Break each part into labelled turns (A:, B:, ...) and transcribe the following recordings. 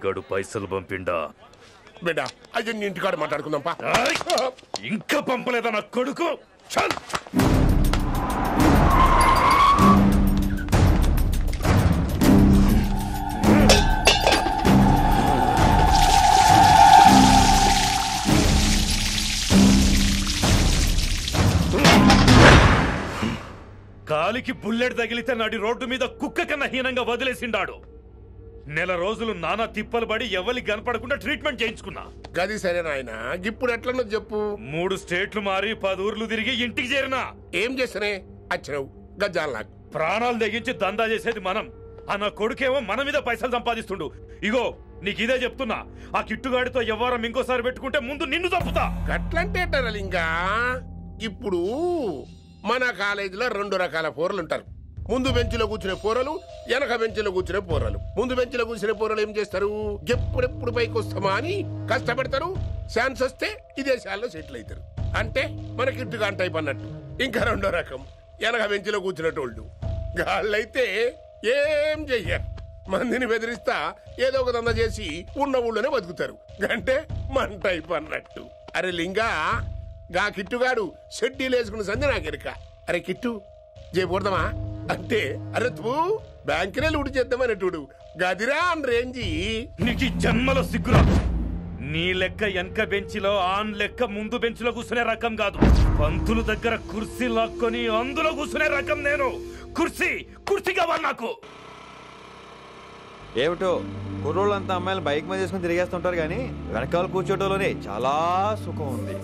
A: గడు పైసలు పంపిండా
B: బిడ్డ అయ్యా ఇంటికాడ మాట్లాడుకుందాం పా
A: ఆయ్! ఇంకా పంపలేదా నా కొడుకు చల్ కాలికి బుల్లెట్ తగిలితే నాటి రోడ్డు మీద కుక్క కన్నా హీనంగా వదిలేసిండాడు నెల రోజులు నానా తిప్పలు పడి ఎవరి కనపడకుండా ట్రీట్మెంట్ చేయించుకున్నా
B: గది సరే నాయన ఇప్పుడు ఎట్లనో చెప్పు
A: మూడు స్టేట్లు మారి పది ఊర్లు తిరిగి ఇంటికి చేరినా
B: ఏం చేసినే అచ్చినావు గజ్జాల నాకు
A: ప్రాణాలు తెగించి దందా చేసేది మనం ఆ నా కొడుకేమో మన మీద పైసలు సంపాదిస్తుండు ఇగో నీకు ఇదే చెప్తున్నా ఆ కిట్టుగాడితో ఎవరం ఇంకోసారి పెట్టుకుంటే ముందు నిన్ను చంపుతా
B: గట్లంటే ఎట్టారాలి ఇంకా ఇప్పుడు మన కాలేజీలో రెండు రకాల పోరలు ఉంటారు ముందు బెంచ్లో కూర్చునే పోరలు వెనక బెంచ్లో కూర్చునే పోరలు ముందు బెంచ్లో కూర్చునే పోరలు ఏం చేస్తారు ఎప్పుడెప్పుడు పైకి వస్తామా అని కష్టపడతారు ఛాన్స్ వస్తే విదేశాల్లో సెటిల్ అవుతారు అంటే మనకి ఇట్టుగా టైప్ అన్నట్టు ఇంకా రెండో రకం వెనక బెంచ్లో కూర్చునేటోళ్ళు గాళ్ళైతే ఏం చెయ్యరు మందిని బెదిరిస్తా ఏదో ఒక దంద చేసి ఉన్న ఊళ్ళోనే బతుకుతారు అంటే మన టైప్ అన్నట్టు అరే లింగా గా కిట్టుగాడు షెడ్డీలు వేసుకున్న సంధి నాకెరక అరే కిట్టు చేయకూడదమా అంటే అరే తూ బ్యాంకునే లూటు చేద్దామనేటుడు గదిరా అని రేంజి
A: నీకు ఈ జన్మలో సిగ్గురా నీ లెక్క వెనక బెంచిలో ఆన్ లెక్క ముందు బెంచ్లో కూర్చునే రకం కాదు పంతులు దగ్గర కుర్చీ లాక్కొని అందులో కూర్చునే రకం నేను కుర్చీ కుర్చీ కావాలి నాకు
C: ఏమిటో కుర్రోళ్ళంతా అమ్మాయిలు బైక్ మీద చేసుకుని తిరిగేస్తుంటారు కానీ వెనకాల కూర్చోటంలోనే చాలా సుఖం ఉంది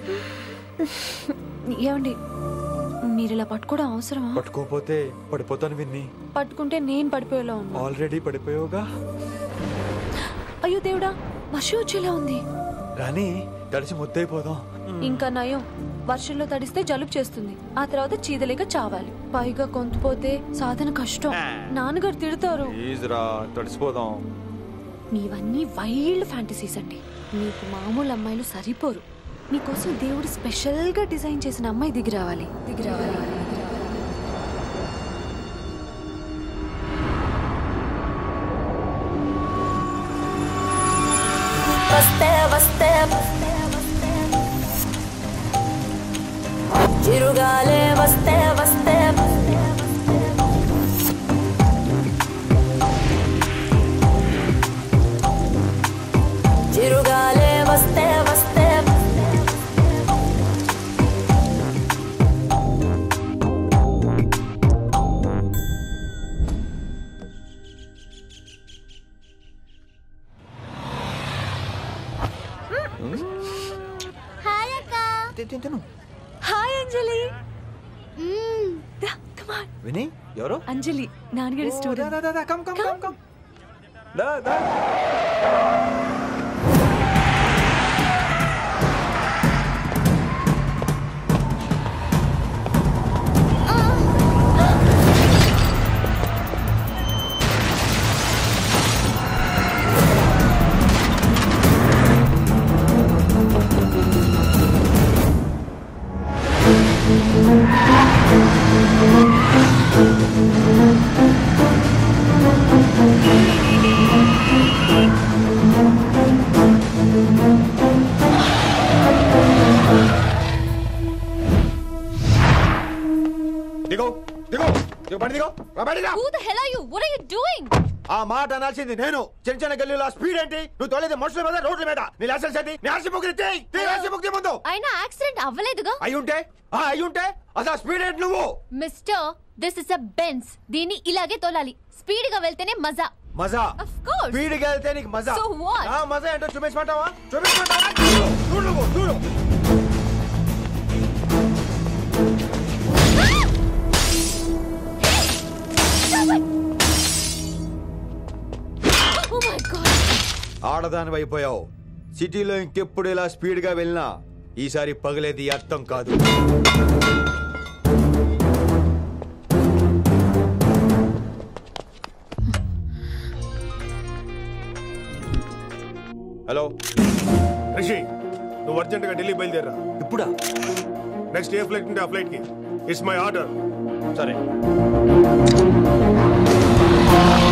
D: ఏమండి మీరు ఇలా పట్టుకోవడం అవసరమా
C: పట్టుకోపోతే పడిపోతాను విన్ని
D: పట్టుకుంటే నేను పడిపోయేలా ఉన్నా
C: ఆల్రెడీ పడిపోయావుగా
D: అయ్యో దేవుడా వర్షం వచ్చేలా ఉంది
C: రాని తడిసి ముద్దైపోదాం
D: ఇంకా నయం వర్షంలో తడిస్తే జలుబు చేస్తుంది ఆ తర్వాత చీదలేక చావాలి పైగా కొంతపోతే సాధన కష్టం నాన్నగారు తిడతారు
C: ప్లీజ్ రా తడిసిపోదాం
D: మీవన్నీ వైల్డ్ ఫ్యాంటసీస్ అండి మీకు మామూలు అమ్మాయిలు సరిపోరు మీకోసం దేవుడు స్పెషల్ గా డిజైన్ చేసిన అమ్మాయి దిగి రావాలి దిగి రావాలి
E: వస్తే వస్తే చిరుగాలే వస్తే వస్తే చిరుగాలే వస్తే వస్తే
F: హాయ్ అక్క
C: తిను
D: హాయ్ అంజలి దా, come on.
C: విని ఎవరు
D: అంజలి నాన్నగారి student
C: come come come come దా దా దిగో దిగో దిగో బండి దిగో రా బండి దిగో.
F: Who the hell are you? What are you doing?
C: ఆ మాట అనాల్సింది నేను చిన్న చిన్న గల్లీలో స్పీడ్ ఏంటి నువ్వు తోలేది మనుషుల మీద రోడ్ల మీద నీ లైసెన్స్ ఏంటి నీ ఆర్సీ బుక్ ఇచ్చేయ్. నీ ఆర్సీ బుక్ తీ ముందు
F: అయినా యాక్సిడెంట్ అవ్వలేదుగా
C: అయి ఉంటే ఆ అయి ఉంటే అసలు స్పీడ్ ఏంటి నువ్వు
F: mister this is a Benz దీన్ని ఇలాగే తోలాలి స్పీడ్ గా వెళ్తేనే మజా
C: మజా
F: Of course.
C: స్పీడ్ గా వెళ్తే నీకు మజా
F: So what?
C: ఆ మజా ఏంటో చూపించమంటావా చూపించమంటావా చూడు, చూడు నువ్వు చూడు
F: Oh my god.
C: ఆడదాని అయిపోయావు సిటీలో ఇంకెప్పుడు ఇలా స్పీడ్ గా వెళ్ళినా ఈసారి పగలేది అర్థం కాదు హలో
G: రిషి నువ్వు అర్జెంట్ గా ఢిల్లీ బయలుదేరా
C: ఇప్పుడా
G: నెక్స్ట్ ఏ ఫ్లైట్ ఉంటే ఆ ఫ్లైట్ కి ఇట్స్ మై ఆర్డర్
C: సరే